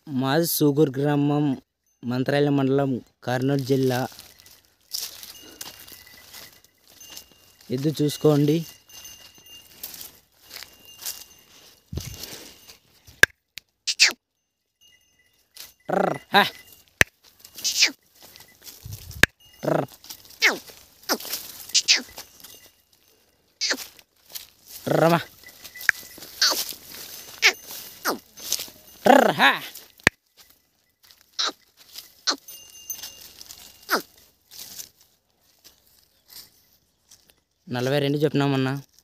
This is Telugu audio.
మాది సూగూరు గ్రామం మంత్రాలయం మండలం కర్నూలు జిల్లా ఎద్దు చూసుకోండి ట్రర్, హా. ట్రర్. ట్రమ్మా. ట్రర్, హా. నలభై రెండు చెప్పినామన్నా